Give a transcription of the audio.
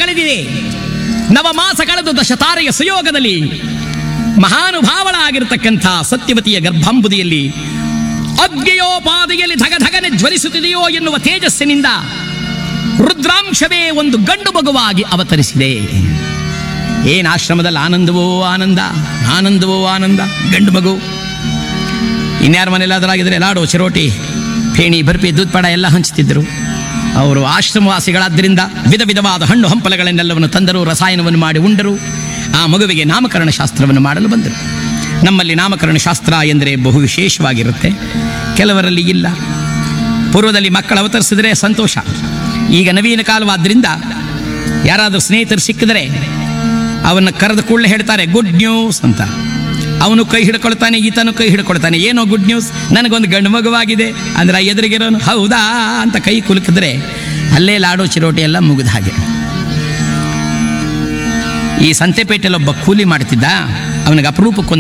ಕಳೆದಿದೆ ನವಮಾಸ ಕಳೆದು ದಶತಾರೆಯ ಸುಯೋಗದಲ್ಲಿ ಮಹಾನುಭಾವಳಾಗಿರತಕ್ಕಂಥ ಸತ್ಯವತಿಯ ಗರ್ಭಾಂಬುದಿಯಲ್ಲಿ ಅಗ್ನಿಯೋಪಾದಿಯಲ್ಲಿ ಧಗಧಗನೆ ಜ್ವಲಿಸುತ್ತಿದೆಯೋ ಎನ್ನುವ ತೇಜಸ್ಸಿನಿಂದ ರುದ್ರಾಂಶವೇ ಒಂದು ಗಂಡು ಮಗುವಾಗಿ ಅವತರಿಸಿದೆ ಏನ್ ಆಶ್ರಮದಲ್ಲಿ ಆನಂದವೋ ಆನಂದ ಆನಂದವೋ ಆನಂದ ಗಂಡು ಮಗು ಇನ್ಯಾರ ಮನೆಯಲ್ಲಾದರಾಗಿದ್ರೆ ಲಾಡು ಚಿರೋಟಿ ಫೇಣಿ ಬರ್ಪಿ ದೂದ್ಪಡ ಎಲ್ಲ ಹಂಚುತ್ತಿದ್ದರು ಅವರು ಆಶ್ರಮವಾಸಿಗಳಾದ್ದರಿಂದ ವಿಧ ವಿಧವಾದ ಹಣ್ಣು ಹಂಪಲಗಳನ್ನೆಲ್ಲವನ್ನು ತಂದರು ರಸಾಯನವನ್ನು ಮಾಡಿ ಉಂಡರು ಆ ಮಗುವಿಗೆ ನಾಮಕರಣ ಶಾಸ್ತ್ರವನ್ನು ಮಾಡಲು ಬಂದರು ನಮ್ಮಲ್ಲಿ ನಾಮಕರಣ ಶಾಸ್ತ್ರ ಎಂದರೆ ಬಹು ವಿಶೇಷವಾಗಿರುತ್ತೆ ಕೆಲವರಲ್ಲಿ ಇಲ್ಲ ಪೂರ್ವದಲ್ಲಿ ಮಕ್ಕಳು ಅವತರಿಸಿದ್ರೆ ಸಂತೋಷ ಈಗ ನವೀನ ಕಾಲವಾದ್ದರಿಂದ ಯಾರಾದರೂ ಸ್ನೇಹಿತರು ಸಿಕ್ಕಿದರೆ ಅವನ್ನ ಕರೆದ ಕೂಡಲೇ ಹೇಳ್ತಾರೆ ಗುಡ್ ನ್ಯೂಸ್ ಅಂತ ಅವನು ಕೈ ಹಿಡ್ಕೊಳ್ತಾನೆ ಈತನು ಕೈ ಹಿಡ್ಕೊಳ್ತಾನೆ ಏನೋ ಗುಡ್ ನ್ಯೂಸ್ ನನಗೊಂದು ಗಂಡು ಮಗುವಾಗಿದೆ ಅಂದ್ರೆ ಎದುರಿಗಿರೋನು ಹೌದಾ ಅಂತ ಕೈ ಕುಲುಕಿದ್ರೆ ಅಲ್ಲೇ ಲಾಡೋ ಚಿರೋಟಿ ಎಲ್ಲ ಮುಗಿದ ಹಾಗೆ ಈ ಸಂತೆಪೇಟೆಯಲ್ಲಿ ಒಬ್ಬ ಕೂಲಿ ಮಾಡ್ತಿದ್ದ ಅವನಿಗೆ ಅಪರೂಪಕ್ಕೊಂದು